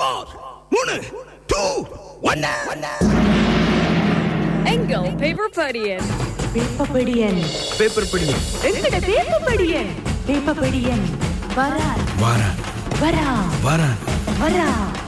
Four மூணு two ஒன்னு எங்கள் பேப்பர் படியன் வேப்பப்படியன் பேப்பர் படி எங்கட வேப்பப்படியன் வேப்பப்படியன் வரா வாரா வரா வாரா வரா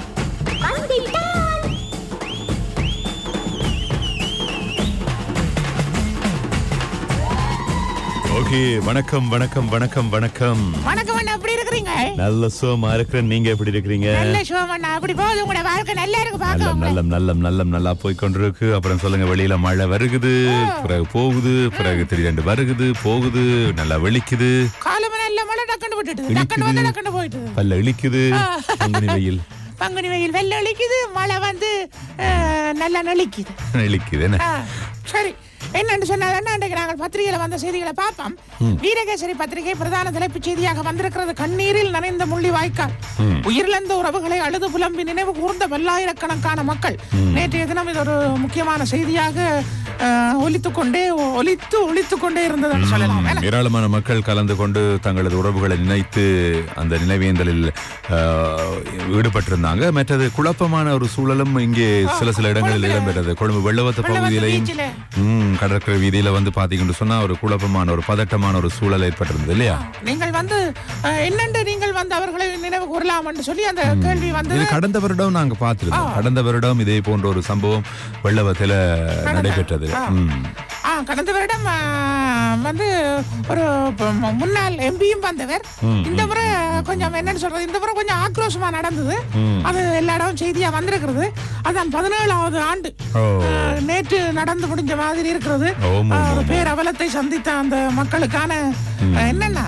ஓகே வணக்கம் வணக்கம் வணக்கம் வணக்கம் வணக்கம் அண்ணா எப்படி இருக்கிறீங்க நல்ல சுகமா இருக்கிறேன் நீங்க எப்படி இருக்கிறீங்க நல்ல ஷோம் அண்ணா அப்படி போகுது உங்களோட வாழ்க்கை நல்லா இருக்கு பாக்க நல்லம் உங்களை. நல்லம் நல்லம் நல்லம் நல்லா போய் கொண்டிருக்கு அப்புறம் சொல்லுங்க வெளியில மழை வருகுது பிறகு போகுது பிறகு திடீரெண்டு வருகுது போகுது நல்லா வெளிக்குது காலமே நல்ல மழை டக்குன்னு விட்டுட்டு டக்குன்னு வந்து டக்குன்னு போயிட்டு பல்ல இழிக்குது பங்குனி வெயில் பங்குனி வெயில் வெள்ளை அளிக்குது மழை வந்து அஹ், நல்லா நெளிக்குது இழிக்குது என்ன ஆ, சரி என்னன்னு சொன்னால் அன்றைக்கு நாங்கள் பத்திரிகையில வந்த செய்திகளை பார்ப்போம் வீரகேசரி பத்திரிகை பிரதான தலைப்புச் செய்தியாக வந்திருக்கிறது கண்ணீரில் நனைந்த முள்ளி வாய்க்கால் உயிரிழந்த உறவுகளை அழுது புலம்பி நினைவு கூர்ந்த பல்லாயிரக்கணக்கான மக்கள் நேற்றைய தினம் இது ஒரு முக்கியமான செய்தியாக அஹ், ஒலித்துக் கொண்டே ஒலித்து ஒலித்துக் கொண்டே இருந்ததுன்னு சொல்லலாம் என்ன? ஏராளமான மக்கள் கலந்து கொண்டு தங்களது உறவுகளை நினைத்து அந்த நினைவேந்தலில் ஆஹ், ஈடுபட்டிருந்தாங்க மற்றது குழப்பமான ஒரு சூழலும் இங்கே சில சில இடங்களில் இடம்பெற்றது கொழும்பு வெள்ளவத்த வெள்ளவத்த பகுதியிலையும் பீச்சிலே. ம், கடற்கரை வீதியில வந்து பாத்தீங்கன்னு சொன்னா ஒரு குழப்பமான ஒரு பதட்டமான ஒரு சூழல் ஏற்பட்டிருந்தது இல்லையா நீங்கள் வந்து அஹ், என்னென்று நீங்கள் வந்து அவர்களை நினைவு கூறலாம் என்று சொல்லி அந்த கேள்வி இது வந்தது கடந்த வருடம் நாங்க பார்த்திருந்தோம் கடந்த வருடம் இதே போன்ற ஒரு சம்பவம் வெள்ளவத்தில நடைபெற்றது ம். ஆ கடந்த வருடம் ஆ, வந்து ஒரு ப- ம- முன்னாள் எம்பியும் வந்தவர் இந்த முறை கொஞ்சம் என்னன்னு சொல்றது இந்த முறை கொஞ்சம் ஆக்ரோஷமா நடந்தது அது எல்லா இடமும் செய்தியா வந்திருக்கிறது அதான் பதினேழாவது ஆண்டு ஓ. ஆ, நேற்று நடந்து முடிஞ்ச மாதிரி இருக்கிறது ஓம், ஆ, ஓம், ஒரு ஓம். பேரவலத்தை சந்தித்த அந்த மக்களுக்கான ஆ, என்னன்னா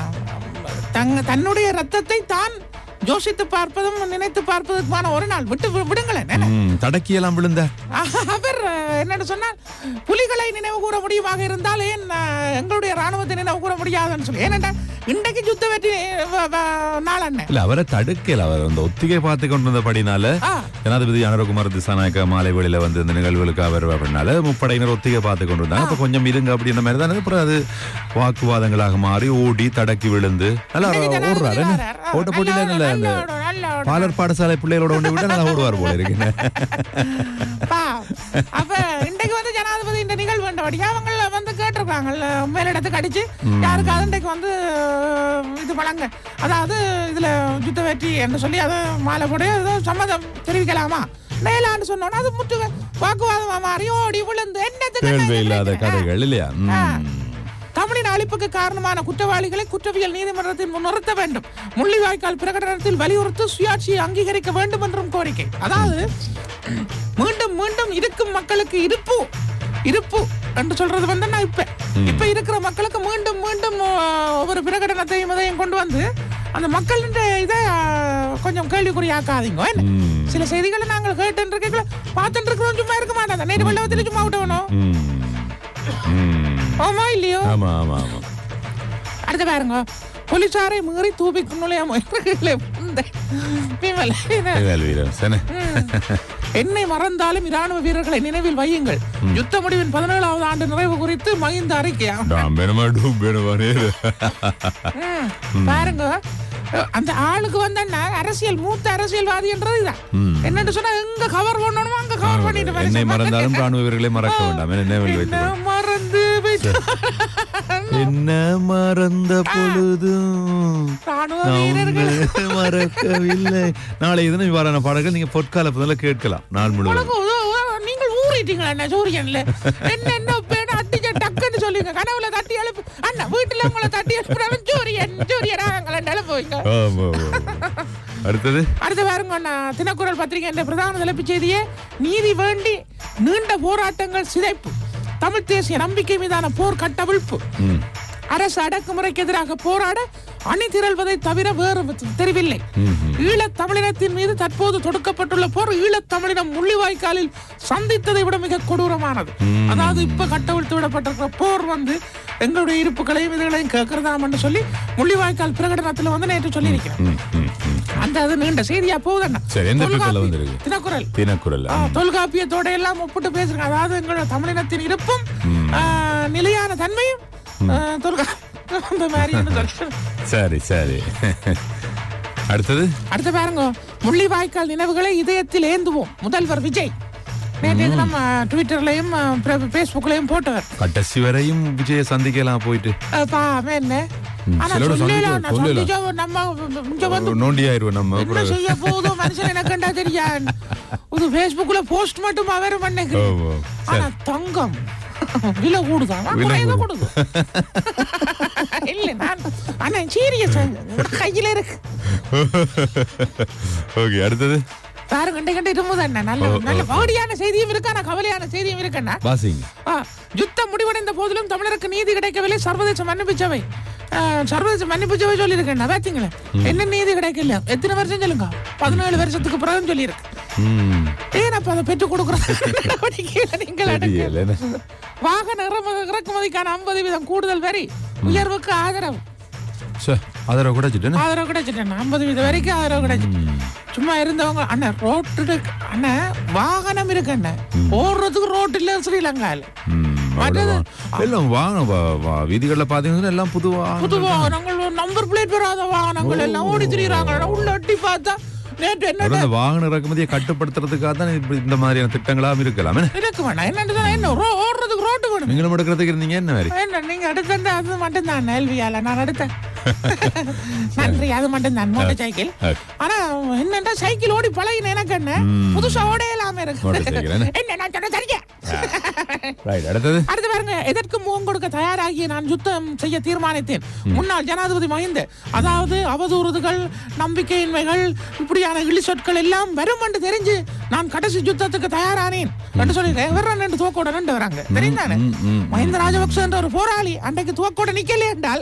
தங்க தன்னுடைய ரத்தத்தை தான் யோசித்து பார்ப்பதும் நினைத்து பார்ப்பதற்கான ஒரு நாள் விட்டு வி- விடுங்களேன் என்ன? ம், தடக்கியெல்லாம் விழுந்த அவர் அஹ், என்னன்னு சொன்னால் புலிகளை நினைவு கூற முடியுமாக இருந்தால் ஏன் அஹ், எங்களுடைய ராணுவத்தை நினைவு கூற முடியாதுன்னு சொல்லி ஏனென்றால் இன்றைக்கு யுத்த வெற்றி வ- வ- நாள் அண்ணன் இல்ல அவரை தடுக்கல அவர் அந்த ஒத்திகை பார்த்து கொண்டிருந்தபடினால ஆ. ஜனாதிபதி அனுரகுமார் திசாநாயக்க மாலை வேளையில வந்து இந்த நிகழ்வுகளுக்கு அவர் அப்படின்னால முப்படையினர் ஒத்திகை பார்த்து கொண்டிருந்தாங்க அப்ப கொஞ்சம் இருங்க அப்படின்ற மாதிரி தான் அப்புறம் அது வாக்குவாதங்களாக மாறி ஓடி தடக்கி விழுந்து நல்லா இன்னைக்கு ஜனாதிபதி ஓடுறாரு என்ன? வரார். ஆ, ஓட்ட போட்டியில நல்ல நல்ல ஓடு, அந்த நல்ல ஓடு, நல்ல ஓடு. பாலர் பாடசாலை பிள்ளைகளோட ஒன்று விட்டா நல்லா ஓடுவார் போல இருக்கு பா, அப்ப இன்றைக்கு வந்து ஜனாதிபதி இந்த நிகழ்வு வேண்டபடியா அவங்க வந்து கேட்டிருக்காங்க மேலிடத்துக்கு அடிச்சு யாருக்காவது இன்றைக்கு வந்து அஹ், இது வழங்க அதாவது இதுல யுத்த வெற்றி என்று சொல்லி அதை மாலை போட்டு ஏதோ சம்மதம் தெரிவிக்கலாமா மேலான்னு சொன்னோன்னா அது முற்று வாக்குவாதமா மாறி ஓடி விழுந்து என்னத்துக்கு கேள்வி நான் இல்லாத கேட்கிறேன்? கதைகள் இல்லையா ம். தமிழின் அழிப்புக்கு காரணமான குற்றவாளிகளை குற்றவியல் நீதிமன்றத்தில் முன் நிறுத்த வேண்டும் முள்ளிவாய்க்கால் பிரகடனத்தில் வலியுறுத்தி சுயாட்சியை அங்கீகரிக்க வேண்டும் என்றும் கோரிக்கை அதாவது மீண்டும் மீண்டும் இருக்கும் மக்களுக்கு இருப்பு இருப்பு என்று சொல்றது வந்து நான் இப்ப இப்ப இருக்கிற மக்களுக்கு மீண்டும் மீண்டும் ஆஹ், ஒவ்வொரு பிரகடனத்தையும் இதையும் கொண்டு வந்து அந்த மக்களின் இதை ஆஹ், கொஞ்சம் கேள்விக்குறியாக்காதீங்க என்ன? ம். சில செய்திகளை நாங்கள் கேட்டு இருக்கீங்களா பார்த்துட்டு இருக்கிறோம் சும்மா இருக்க மாட்டாங்க நேற்று வெள்ளவத்தில் சும்மா விட்டவனும் ம். ம். ஆமா இல்லையோ ஆமா ஆமா ஆமா அடுத்து பாருங்க போலீசாரை மீறி தூபிக்கு நுழைய முயற்சிகளை வந்த விமல், என்ன? கேள்வி வீரன் சரி ம். என்னை மறந்தாலும் இராணுவ வீரர்களை நினைவில் வையுங்கள் யுத்த முடிவின் பதினேழாவது ஆண்டு நிறைவு குறித்து மகிந்த அறிக்கையா டாம் வேணுமா டூம் வேணுமா நேரு. ம். பாருங்க அந்த ஆளுக்கு வந்தா அரசியல் மூத்த அரசியல்வாதி என்றது இதான் என்னன்னு சொன்னா எங்க கவர் பண்ணணுமோ அங்க கவர் பண்ணிட்டு என்னை மனுஷன் மறந்தாலும் ராணுவ வீரர்களை மறக்க வேண்டாம் என நினைவில் என்ன வைத்து மறந்து விட்டு என்ன மறந்த பொழுதும் ராணுவ நான் வீரர்கள் உன்னை மறக்கவில்லை நாளை தினம் இவ்வாறான பாடல்கள் நீங்க பொற்கால முதல்ல கேட்கலாம் நாள் முழுவதும் உனக்கு உ- உ- நீங்கள் ஊறிட்டீங்களா என்ன சூரியன்ல என்ன என்ன பேன அட்டிச்ச டக்குன்னு சொல்லுங்க கனவுல தட்டி எழுப்பு அண்ணா வீட்டுல உங்களை தட்டி எழுப்புறவன் சூரியன் சூரியனாங்கள எழுப்புவீங்க ஆமா, ஆமா, ஆமா. அடுத்தது அடுத்து பாருங்க அண்ணா தினக்குரல் பத்திரிகை என்ற பிரதான தலைப்புச் செய்தியே நீதி வேண்டி நீண்ட போராட்டங்கள் சிதைப்பு தமிழ் தேசிய நம்பிக்கை மீதான போர் கட்டவிழ்ப்பு ம். அரசு அடக்குமுறைக்கு எதிராக போராட அணி திரள்வதை தவிர வேறு தெரியவில்லை ஈழத் தமிழினத்தின் மீது தற்போது தொடுக்கப்பட்டுள்ள போர் ஈழத் தமிழினம் முள்ளிவாய்க்காலில் சந்தித்ததை விட மிக கொடூரமானது அதாவது இப்ப கட்டவிழ்த்து விடப்பட்டிருக்கிற போர் வந்து எங்களுடைய இருப்புகளையும் இதுகளையும் கேட்கறதாம் சொல்லி முள்ளிவாய்க்கால் பிரகடனத்துல வந்து நேற்று சொல்லியிருக்கிறேன் ம், ம், ம். அந்த அது நீண்ட செய்தியா போகுதண்ணா சரி, எந்த பேப்பர்ல தொல்காப்பி- வந்திருக்கு? தினக்குரல் தினக்குரல் ஆ, தொல்காப்பியத்தோட எல்லாம் ஒப்பிட்டு பேசுறேன் அதாவது எங்களோட தமிழினத்தின் இருப்பும் ஆ, நிலையான தன்மையும் ஆ, தொல்கா அந்த மாதிரி சொல்றேன் சரி சரி அடுத்தது அடுத்து பாருங்க முள்ளிவாய்க்கால் நினைவுகளை இதயத்தில் ஏந்துவோம் முதல்வர் விஜய் நேற்று நம்ம ட்விட்டர்லயும் பேஸ்புக்லயும் போட்டவர் கடைசி வரையும் விஜய சந்திக்கலாம் போயிட்டு அப்பா, அவன் என்ன ம், ஆனா சிலரோட சொல்லலாம், சந்திக்க- நான் சொல்லலாம். சந்திச்சா நம்ம இங்க வந்து நோண்டியாயிருவோம் நம்ம என்ன செய்ய போதோ மனுஷன் எனக்குண்டா தெரியா ஒரு பேஸ்புக்ல போஸ்ட் மட்டும் அவர் ஓ, பண்ணேன் ஓ, ஆனா தங்கம் விலை கூடுதான் விலை குறையத கூடு. கூடுது இல்ல நான் ஆனா சீரியஸ் கையில இருக்கு ஓகே அடுத்தது பாரு கண்டே கண்டே இருமுது என்ன நல்ல ஓ, நல்ல ஓ. பகுதியான செய்தியும் இருக்கா நான் கவலையான செய்தியும் இருக்கண்ணா வாசிங்க ஆ, யுத்தம் முடிவடைந்த போதிலும் தமிழருக்கு நீதி கிடைக்கவில்லை சர்வதேச மன்னிப்புச்சவை ஆ, சர்வதேச மன்னிப்புச்சவை சொல்லியிருக்கேன் பாத்தீங்களா என்ன நீதி கிடைக்கல எத்தனை வருஷம் சொல்லுங்க பதினேழு வருஷத்துக்கு பிறகு சொல்லியிருக்கு ம் ஏன் அப்ப அதை பெற்றுக் கொடுக்குறேன் நீங்கள் தெரியல, என்ன? அடக்கு. வாகன இறம- இறக்குமதிக்கான ஐம்பது வீதம் கூடுதல் வரி உயர்வுக்கு ஆதரவு சே அதரை குடைச்சிட்டேன்னு ஆதரவு கிடைச்சிட்டேன் ஐம்பது வீதம் வரைக்கும் ஆதரவு கிடைச்சு சும்மா இருந்தவங்க அண்ணா ரோட்டு அண்ணா வாகனம் இருக்கு அண்ணா ஓடுறதுக்கு ரோட்டு இல்ல ஸ்ரீலங்கால மற்றது எல்லாம் வாங்க வா- வா- வீதிகள்ல பாத்தீங்கன்னா எல்லாம் புது வாகனம். புது வாகனங்கள் நம்பர் பிளேட் பெறாத வாகனங்கள் எல்லாம் ஓடி திரியுறாங்க உள்ள எட்டி பார்த்தா நேற்று என்ன அப்புறம் இந்த வாகன இறக்குமதியை கட்டுப்படுத்துறதுக்காக தான் இப்படி இந்த மாதிரியான திட்டங்களாம் இருக்கலாம் என்ன? இருக்கு வேணாம் என்னன்னு சொன்னா என்ன ரோ ஓடுறதுக்கு ரோட்டு வேணும் நீங்களும் எடுக்கிறதுக்கு இருந்தீங்க என்ன மாதிரி என்ன நீங்க எடுத்தா அது மட்டும் தான் நெல்வியால நான் எடுத்தேன் நன்றி அது மட்டும் தான் மோட்டர் சைக்கிள் Okay. ஆனா என்னன்னா சைக்கிள் ஓடி பழகின எனக்கு என்ன புதுசா ஓடையலாம மோட்டார் சைக்கிள் என்ன? இருக்கு என்ன நான் சொன்ன சரிங்க ரைட் அடுத்தது அடுத்து பாருங்க எதற்கு முகம் கொடுக்க தயாராகிய நான் யுத்தம் செய்ய தீர்மானித்தேன் முன்னாள் ஜனாதிபதி மஹிந்த அதாவது அவதூறுகள் நம்பிக்கையின்மைகள் இப்படியான இழி சொற்கள் எல்லாம் வரும் என்று தெரிஞ்சு நான் கடைசி யுத்தத்துக்கு தயாரானேன் என்று சொல்லிடுறேன் இவர் ரெண்டு துவக்கோட ரெண்டு வராங்க தெரியும் தானே ம், ம். மஹிந்த ராஜபக்ச என்ற ஒரு போராளி அன்றைக்கு துவக்கோட நிக்கலே என்றால்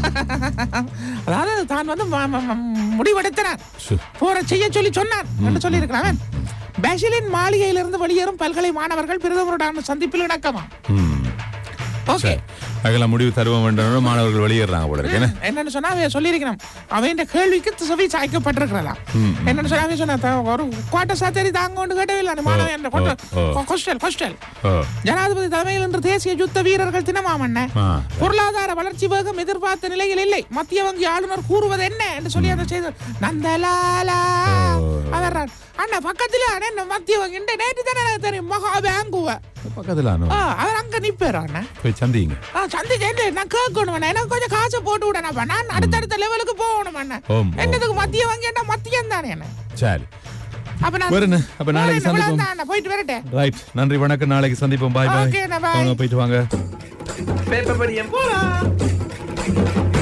அதாவது தான் வந்து ம- ம- ம- முடிவெடுத்தனான் சு. போற செய்ய சொல்லி சொன்னான் என்று சொல்லி இருக்கிறான் பேசிலின் மாளிகையிலிருந்து வெளியேறும் பல்கலை மாணவர்கள் பிரதமருடான சந்திப்பில் இணக்கமா ம். ஓகே சரி. அதெல்லாம் முடிவு தருவோம் வேண்டும் மாணவர்கள் வெளியேறாங்க போல இருக்கு என்ன? என்னன்னு சொன்னா அவன் சொல்லியிருக்கிறான் அவன் கேள்விக்கு செவி சாய்க்கப்பட்டிருக்கிறதாம் என்னன்னு சொன்னா அவன் சொன்னா "த- ஒரு கோட்டை சாத்தேரி தாங்க கொண்டு கேட்டவே இல்லை அந்த மாணவன் என்ற ஓ, ஓ. ஹாஸ்டல் ஹாஸ்டல் ஓ ஜனாதிபதி தலைமையில் இன்று தேசிய யுத்த வீரர்கள் தினமாமண்ண ஆ. பொருளாதார வளர்ச்சி வேகம் எதிர்பார்த்த நிலையில் இல்லை மத்திய வங்கி ஆளுநர் கூறுவது என்ன என்று சொல்லி அந்த செய்தி நந்தலாலா ஓ. அவர் அண்ணா பக்கத்துல அண்ணா மத்திய வங்கி இந்த நேற்று தானே எனக்கு தெரியும் மகா பேங்குவ பக்கத்துல அனு. ஆ, அவர் அங்க நிப்பாரு அண்ணா போய் சந்திங்க ஆ, சந்திச்சேன் நான் கேட்கணும் அண்ணா. எனக்கு கொஞ்சம் காசை போட்டு விடணும் நான் அடுத்தடுத்த லெவலுக்கு போகணும் அண்ணா ஓம், ஓம். என்னதுக்கு மத்திய வங்கி என்ன மத்தியம் தானே அண்ணா சரி அப்ப நான் வேற என்ன? அப்ப நாளைக்கு வேற என்ன? சந்திப்போம். இவ்வளவுதான் அண்ணா. போயிட்டு வரட்டேன் ரைட் நன்றி வணக்கம் நாளைக்கு சந்திப்போம் பாய் பாய் Okay, அண்ணா, bye. வாங்க, போயிட்டு வாங்க பேப்பர் படியம் போலாம்